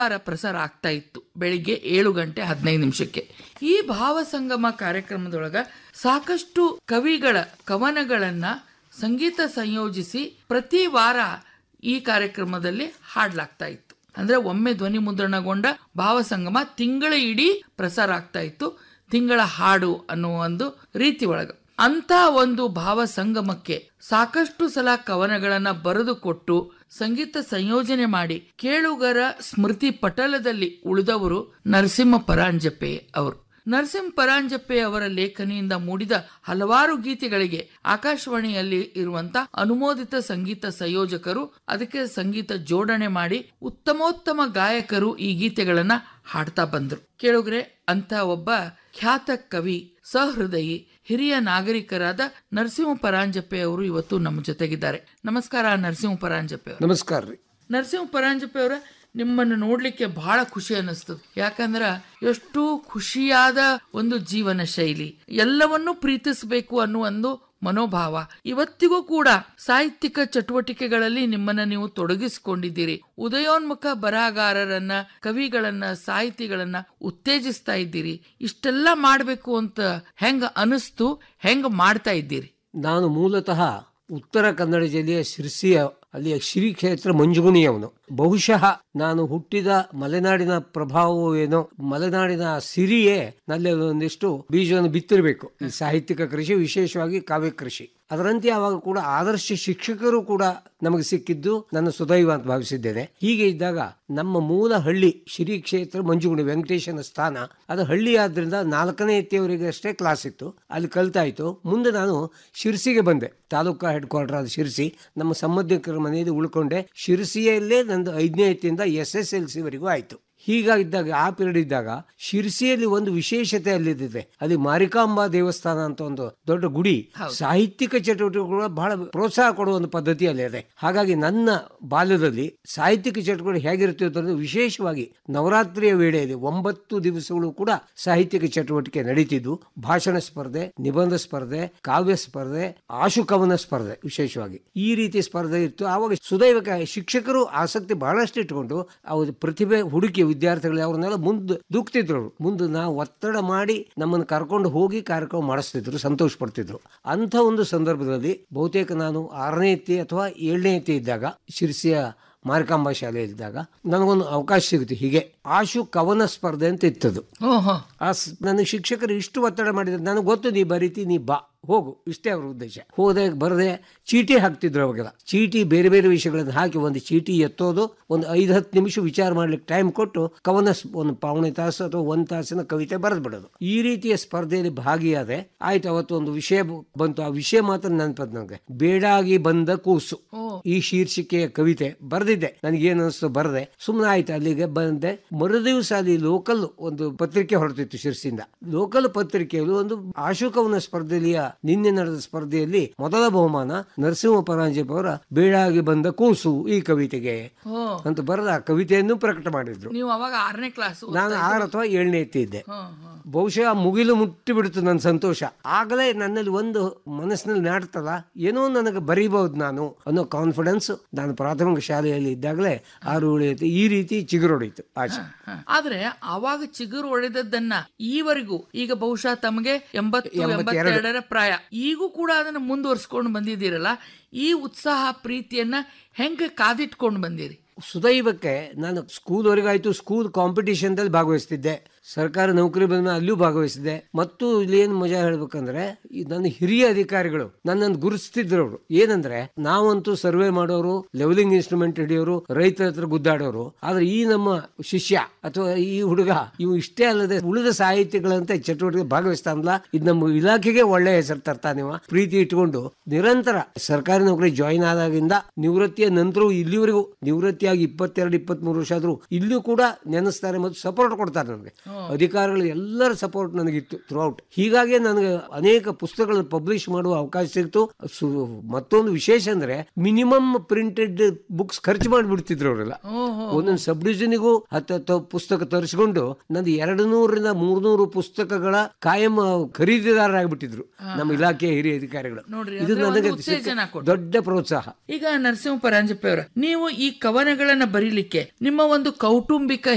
ವಾರ ಪ್ರಸಾರ ಆಗ್ತಾ ಇತ್ತು ಬೆಳಿಗ್ಗೆ ಏಳು ಗಂಟೆ ಹದಿನೈದು ನಿಮಿಷಕ್ಕೆ ಈ ಭಾವಸಂಗಮ ಕಾರ್ಯಕ್ರಮದೊಳಗ ಸಾಕಷ್ಟು ಕವಿಗಳ ಕವನಗಳನ್ನ ಸಂಗೀತ ಸಂಯೋಜಿಸಿ ಪ್ರತಿ ವಾರ ಈ ಕಾರ್ಯಕ್ರಮದಲ್ಲಿ ಹಾಡ್ಲಾಗ್ತಾ ಇತ್ತು ಅಂದ್ರೆ ಒಮ್ಮೆ ಧ್ವನಿ ಮುದ್ರಣಗೊಂಡ ಭಾವಸಂಗಮ ತಿಂಗಳ ಇಡೀ ಪ್ರಸಾರ ಆಗ್ತಾ ಇತ್ತು ತಿಂಗಳ ಹಾಡು ಅನ್ನುವ ಒಂದು ರೀತಿ ಒಳಗ ಅಂತ ಒಂದು ಭಾವ ಸಂಗಮಕ್ಕೆ ಸಾಕಷ್ಟು ಸಲ ಕವನಗಳನ್ನ ಬರೆದು ಕೊಟ್ಟು ಸಂಗೀತ ಸಂಯೋಜನೆ ಮಾಡಿ ಕೇಳುಗರ ಸ್ಮೃತಿ ಪಟಲದಲ್ಲಿ ಉಳಿದವರು ನರಸಿಂಹ ಪರಾಂಜಪೆ ಅವರು ನರಸಿಂಹ ಪರಾಂಜಪೆ ಅವರ ಲೇಖನಿಯಿಂದ ಮೂಡಿದ ಹಲವಾರು ಗೀತೆಗಳಿಗೆ ಆಕಾಶವಾಣಿಯಲ್ಲಿ ಇರುವಂತ ಅನುಮೋದಿತ ಸಂಗೀತ ಸಂಯೋಜಕರು ಅದಕ್ಕೆ ಸಂಗೀತ ಜೋಡಣೆ ಮಾಡಿ ಉತ್ತಮೋತ್ತಮ ಗಾಯಕರು ಈ ಗೀತೆಗಳನ್ನ ಹಾಡ್ತಾ ಬಂದ್ರು ಕೇಳುಗ್ರೆ ಅಂತ ಒಬ್ಬ ಖ್ಯಾತ ಕವಿ ಸಹೃದಯಿ ಹಿರಿಯ ನಾಗರಿಕರಾದ ನರಸಿಂಹ ಪರಾಂಜಪೆ ಅವರು ಇವತ್ತು ನಮ್ಮ ಜೊತೆಗಿದ್ದಾರೆ ನಮಸ್ಕಾರ ನರಸಿಂಹ ಪರಾಂಜಪೆ ಅವರು ನಮಸ್ಕಾರ ರೀ ನರಸಿಂಹ ಪರಾಂಜಪೆ ಅವರ ನಿಮ್ಮನ್ನು ನೋಡ್ಲಿಕ್ಕೆ ಬಹಳ ಖುಷಿ ಅನ್ನಿಸ್ತದೆ ಯಾಕಂದ್ರ ಎಷ್ಟು ಖುಷಿಯಾದ ಒಂದು ಜೀವನ ಶೈಲಿ ಎಲ್ಲವನ್ನೂ ಪ್ರೀತಿಸಬೇಕು ಅನ್ನುವ ಒಂದು ಮನೋಭಾವ ಇವತ್ತಿಗೂ ಕೂಡ ಸಾಹಿತ್ಯಿಕ ಚಟುವಟಿಕೆಗಳಲ್ಲಿ ನಿಮ್ಮನ್ನ ನೀವು ತೊಡಗಿಸಿಕೊಂಡಿದ್ದೀರಿ ಉದಯೋನ್ಮುಖ ಬರಹಗಾರರನ್ನ ಕವಿಗಳನ್ನ ಸಾಹಿತಿಗಳನ್ನ ಉತ್ತೇಜಿಸ್ತಾ ಇದ್ದೀರಿ ಇಷ್ಟೆಲ್ಲ ಮಾಡ್ಬೇಕು ಅಂತ ಹೆಂಗ ಅನಿಸ್ತು ಹೆಂಗ ಮಾಡ್ತಾ ಇದ್ದೀರಿ ನಾನು ಮೂಲತಃ ಉತ್ತರ ಕನ್ನಡ ಜಿಲ್ಲೆಯ ಶಿರ್ಸಿಯ ಅಲ್ಲಿಯ ಶ್ರೀ ಕ್ಷೇತ್ರ ಮಂಜುಗುಣಿಯವನು ಬಹುಶಃ ನಾನು ಹುಟ್ಟಿದ ಮಲೆನಾಡಿನ ಪ್ರಭಾವವು ಏನೋ ಮಲೆನಾಡಿನ ಸಿರಿಯೇ ನಲ್ಲಿ ಒಂದಿಷ್ಟು ಬೀಜವನ್ನು ಬಿತ್ತಿರಬೇಕು ಈ ಸಾಹಿತ್ಯಿಕ ಕೃಷಿ ವಿಶೇಷವಾಗಿ ಕಾವ್ಯ ಕೃಷಿ ಅದರಂತೆ ಆವಾಗ ಕೂಡ ಆದರ್ಶ ಶಿಕ್ಷಕರು ಕೂಡ ನಮಗೆ ಸಿಕ್ಕಿದ್ದು ನನ್ನ ಸುದೈವ ಅಂತ ಭಾವಿಸಿದ್ದೇನೆ ಹೀಗೆ ಇದ್ದಾಗ ನಮ್ಮ ಮೂಲ ಹಳ್ಳಿ ಶ್ರೀ ಕ್ಷೇತ್ರ ಮಂಜುಗುಣಿ ವೆಂಕಟೇಶನ ಸ್ಥಾನ ಅದು ಹಳ್ಳಿ ಆದ್ರಿಂದ ನಾಲ್ಕನೇ ಎತ್ತಿಯವರಿಗೆ ಅಷ್ಟೇ ಕ್ಲಾಸ್ ಇತ್ತು ಅಲ್ಲಿ ಕಲ್ತಾಯ್ತು ಮುಂದೆ ನಾನು ಶಿರ್ಸಿಗೆ ಬಂದೆ ತಾಲೂಕಾ ಹೆಡ್ ಕ್ವಾರ್ಟರ್ ಆದ ಶಿರ್ಸಿ ನಮ್ಮ ಸಂಬಂಧಿಕರ ಮನೆಯಲ್ಲಿ ಉಳ್ಕೊಂಡೆ ಶಿರ್ಸಿಯಲ್ಲೇ ನಂದು ಐದನೇ ಎತ್ತಿಂದ ಎಸ್ ಎಸ್ ಎಲ್ ಸಿ ವರೆಗೂ ಆಯ್ತು ಹೀಗಾಗಿದ್ದಾಗ ಆ ಪೀರಿಯಡ್ ಇದ್ದಾಗ ಶಿರ್ಸಿಯಲ್ಲಿ ಒಂದು ವಿಶೇಷತೆ ಅಲ್ಲಿದೆ ಅಲ್ಲಿ ಮಾರಿಕಾಂಬಾ ದೇವಸ್ಥಾನ ಅಂತ ಒಂದು ದೊಡ್ಡ ಗುಡಿ ಸಾಹಿತ್ಯಿಕ ಚಟುವಟಿಕೆಗಳು ಬಹಳ ಪ್ರೋತ್ಸಾಹ ಕೊಡುವ ಒಂದು ಪದ್ಧತಿ ಅಲ್ಲಿ ಇದೆ ಹಾಗಾಗಿ ನನ್ನ ಬಾಲ್ಯದಲ್ಲಿ ಸಾಹಿತ್ಯಿಕ ಚಟುವಟಿಕೆ ಹೇಗಿರುತ್ತೆ ಅಂತಂದ್ರೆ ವಿಶೇಷವಾಗಿ ನವರಾತ್ರಿಯ ವೇಳೆಯಲ್ಲಿ ಒಂಬತ್ತು ದಿವಸಗಳು ಕೂಡ ಸಾಹಿತ್ಯಿಕ ಚಟುವಟಿಕೆ ನಡೀತಿದ್ದು ಭಾಷಣ ಸ್ಪರ್ಧೆ ನಿಬಂಧ ಸ್ಪರ್ಧೆ ಕಾವ್ಯ ಸ್ಪರ್ಧೆ ಆಶು ಕವನ ಸ್ಪರ್ಧೆ ವಿಶೇಷವಾಗಿ ಈ ರೀತಿ ಸ್ಪರ್ಧೆ ಇತ್ತು ಆವಾಗ ಸುದೈವಕ ಶಿಕ್ಷಕರು ಆಸಕ್ತಿ ಬಹಳಷ್ಟು ಇಟ್ಕೊಂಡು ಅವ್ರ ಪ್ರತಿಭೆ ಹುಡುಕಿ ವಿದ್ಯಾರ್ಥಿಗಳು ಅವ್ರನ್ನೆಲ್ಲ ಮುಂದೆ ದೂಕ್ತಿದ್ರು ಅವ್ರು. ಮುಂದೆ ನಾವು ಒತ್ತಡ ಮಾಡಿ ನಮ್ಮನ್ನು ಕರ್ಕೊಂಡು ಹೋಗಿ ಕಾರ್ಯಕ್ರಮ ಮಾಡಿಸ್ತಿದ್ರು ಸಂತೋಷ ಪಡ್ತಿದ್ರು ಅಂತ ಒಂದು ಸಂದರ್ಭದಲ್ಲಿ ಬಹುತೇಕ ನಾನು ಆರನೇ ಎತ್ತಿ ಅಥವಾ ಏಳನೇ ಎತ್ತಿ ಇದ್ದಾಗ ಶಿರ್ಸಿಯ ಮಾರಿಕಾಂಬಾ ಶಾಲೆಯಲ್ಲಿದ್ದಾಗ ನನಗೊಂದು ಅವಕಾಶ ಸಿಗುತ್ತೆ ಹೀಗೆ ಆಶು ಕವನ ಸ್ಪರ್ಧೆ ಅಂತ ಇತ್ತದು ಓಹೋ ಆ ಸ್- ನನಗೆ ಶಿಕ್ಷಕರು ಇಷ್ಟು ಒತ್ತಡ ಮಾಡಿದ್ರು ನನಗೆ ಗೊತ್ತು ನೀ ಬರೀತಿ ನೀ ಬಾ ಹೋಗು ಇಷ್ಟೇ ಅವ್ರ ಉದ್ದೇಶ ಹೋದೆ ಬರದೆ ಚೀಟಿ ಹಾಕ್ತಿದ್ರು ಅವಾಗೆಲ್ಲ ಚೀಟಿ ಬೇರೆ ಬೇರೆ ವಿಷಯಗಳನ್ನು ಹಾಕಿ ಒಂದು ಚೀಟಿ ಎತ್ತೋದು ಒಂದು ಐದು ಹತ್ತು ನಿಮಿಷ ವಿಚಾರ ಮಾಡ್ಲಿಕ್ಕೆ ಟೈಮ್ ಕೊಟ್ಟು ಕವನ ಸ್- ಒಂದು ಪಾವಣೆ ತಾಸು ಅಥವಾ ಒಂದು ತಾಸಿನ ಕವಿತೆ ಬರೆದು ಬಿಡೋದು ಈ ರೀತಿಯ ಸ್ಪರ್ಧೆಯಲ್ಲಿ ಭಾಗಿಯಾದೆ ಆಯ್ತು ಅವತ್ತು ಒಂದು ವಿಷಯ ಬ- ಬಂತು ಆ ವಿಷಯ ಮಾತ್ರ ನೆನಪದ್ ನನಗೆ ಬೇಡಾಗಿ ಬಂದ ಕೂಸು ಈ ಶೀರ್ಷಿಕೆಯ ಕವಿತೆ ಬರೆದಿದ್ದೆ ನನಗೇನು ಅನಿಸ್ತು ಬರದೆ ಸುಮ್ಮನೆ ಆಯ್ತು ಅಲ್ಲಿಗೆ ಬಂದೆ ಮರುದಿವಸ ಅಲ್ಲಿ ಲೋಕಲ್ ಒಂದು ಪತ್ರಿಕೆ ಹೊರಟಿತ್ತು ಶಿರ್ಸಿಂದ ಲೋಕಲ್ ಪತ್ರಿಕೆಯಲ್ಲಿ ಒಂದು ಆಶುಕವನ ಸ್ಪರ್ಧೆಯ ನಿನ್ನೆ ನಡೆದ ಸ್ಪರ್ಧೆಯಲ್ಲಿ ಮೊದಲ ಬಹುಮಾನ ನರಸಿಂಹ ಪರಾಂಜಪ ಅವರ ಬೇಡಾಗಿ ಬಂದ ಕೂಸು ಈ ಕವಿತೆಗೆ ಓ ಅಂತ ಬರೆದ ಆ ಕವಿತೆಯನ್ನು ಪ್ರಕಟ ಮಾಡಿದ್ರು ನೀವು ಅವಾಗ ಆರನೇ ಕ್ಲಾಸ್ ನಾನು ಆರು ಅಥವಾ ಏಳನೇ ಎತ್ತಿದ್ದೆ ಬಹುಶಃ ಮುಗಿಲು ಮುಟ್ಟಿ ಬಿಡ್ತು ನನ್ನ ಸಂತೋಷ ಆಗಲೇ ನನ್ನಲ್ಲಿ ಒಂದು ಮನಸ್ಸಿನಲ್ಲಿ ನಾಡ್ತಲ್ಲ ಏನೋ ನನಗೆ ಬರೀಬಹುದು ನಾನು ಅನ್ನೋ ಕಾನ್ಫಿಡೆನ್ಸ್ ನಾನು ಪ್ರಾಥಮಿಕ ಶಾಲೆಯಲ್ಲಿ ಇದ್ದಾಗಲೇ ಆರು ಉಳಿಯುತ್ತೆ ಈ ರೀತಿ ಚಿಗುರೊಡೆಯಿತು ಆಚೆ ಆದ್ರೆ ಅವಾಗ ಚಿಗುರು ಹೊಡೆದದ್ದನ್ನ ಈವರೆಗೂ ಈಗ ಬಹುಶಃ ತಮಗೆ ಎಂಬತ್ತು ಎಂಬತ್ತೆರಡರ ಪ್ರಾಯ ಈಗೂ ಕೂಡ ಅದನ್ನ ಮುಂದುವರ್ಸ್ಕೊಂಡು ಬಂದಿದ್ದೀರಲ್ಲ ಈ ಉತ್ಸಾಹ ಪ್ರೀತಿಯನ್ನ ಹೆಂಗೆ ಕಾದಿಟ್ಕೊಂಡು ಬಂದಿರಿ ಸುದೈವಕ್ಕೆ ನಾನು ಸ್ಕೂಲ್ವರೆಗಾಯ್ತು ಸ್ಕೂಲ್ ಕಾಂಪಿಟಿಷನ್ದಲ್ಲಿ ಭಾಗವಹಿಸ್ತಿದ್ದೆ ಸರ್ಕಾರಿ ನೌಕರಿ ಬಂದ ಅಲ್ಲೂ ಭಾಗವಹಿಸಿದ್ದೆ ಮತ್ತು ಇಲ್ಲಿ ಏನು ಮಜಾ ಹೇಳ್ಬೇಕಂದ್ರೆ ಈ ನನ್ನ ಹಿರಿಯ ಅಧಿಕಾರಿಗಳು ನನ್ನನ್ನು ಗುರುತಿಸ್ತಿದ್ರು ಅವರು ಏನಂದ್ರೆ ನಾವಂತೂ ಸರ್ವೆ ಮಾಡೋರು ಲೆವೆಲಿಂಗ್ ಇನ್ಸ್ಟ್ರೂಮೆಂಟ್ ಹಿಡಿಯೋರು ರೈತರ ಹತ್ರ ಗುದ್ದಾಡೋರು ಆದ್ರೆ ಈ ನಮ್ಮ ಶಿಷ್ಯ ಅಥವಾ ಈ ಹುಡುಗ ಇವು ಇಷ್ಟೇ ಅಲ್ಲದೆ ಉಳಿದ ಸಾಹಿತ್ಯಗಳಂತೆ ಚಟುವಟಿಕೆ ಭಾಗವಹಿಸ್ತಾನಲ್ಲ ಇದು ನಮ್ಮ ಇಲಾಖೆಗೆ ಒಳ್ಳೆ ಹೆಸರು ತರ್ತಾನಿವ ಪ್ರೀತಿ ಇಟ್ಕೊಂಡು ನಿರಂತರ ಸರ್ಕಾರಿ ನೌಕರಿ ಜಾಯಿನ್ ಆದಾಗಿಂದ ನಿವೃತ್ತಿಯ ನಂತರವೂ ಇಲ್ಲಿವರೆಗೂ ನಿವೃತ್ತಿಯಾಗಿ ಇಪ್ಪತ್ತೆರಡು ಇಪ್ಪತ್ತ್ ಮೂರು ವರ್ಷ ಆದ್ರೂ ಇಲ್ಲೂ ಕೂಡ ನೆನೆಸ್ತಾರೆ ಮತ್ತು ಸಪೋರ್ಟ್ ಕೊಡ್ತಾರೆ ನನಗೆ ಅಧಿಕಾರಿಗಳು ಎಲ್ಲರ ಸಪೋರ್ಟ್ ನನಗಿತ್ತು ಥ್ರೂ ಔಟ್ ಹೀಗಾಗಿ ನನಗೆ ಅನೇಕ ಪುಸ್ತಕಗಳನ್ನು ಪಬ್ಲಿಷ್ ಮಾಡುವ ಅವಕಾಶ ಸಿಕ್ತು ಸು- ಮತ್ತೊಂದು ವಿಶೇಷ ಅಂದ್ರೆ ಮಿನಿಮಮ್ ಪ್ರಿಂಟೆಡ್ ಬುಕ್ಸ್ ಖರ್ಚು ಮಾಡಿಬಿಡ್ತಿದ್ರು ಅವರೆಲ್ಲ ಒಂದೊಂದು ಸಬ್ ಡಿವಿಷನ್ಗೂ ಹತ್ತು ಪುಸ್ತಕ ತರಿಸ್ಕೊಂಡು ನಂದು ಎರಡು ನೂರರಿಂದ ಮೂರ್ನೂರು ಪುಸ್ತಕಗಳ ಕಾಯಂ ಖರೀದಿದಾರರಾಗ್ಬಿಟ್ಟಿದ್ರು ನಮ್ಮ ಇಲಾಖೆಯ ಹಿರಿಯ ಅಧಿಕಾರಿಗಳು ನೋಡ್ರಿ, ಇದು ಅಂದ್ರೆ ಒಂದು ನನಗೆ ಉತ್ತೇಜನ ಸಿಕ್ಕ ಕೊಡ್ತು. ದೊಡ್ಡ ಪ್ರೋತ್ಸಾಹ ಈಗ ನರಸಿಂಹ ಪರಾಂಜಪೆ ಅವರ ನೀವು ಈ ಕವನಗಳನ್ನ ಬರೀಲಿಕ್ಕೆ ನಿಮ್ಮ ಒಂದು ಕೌಟುಂಬಿಕ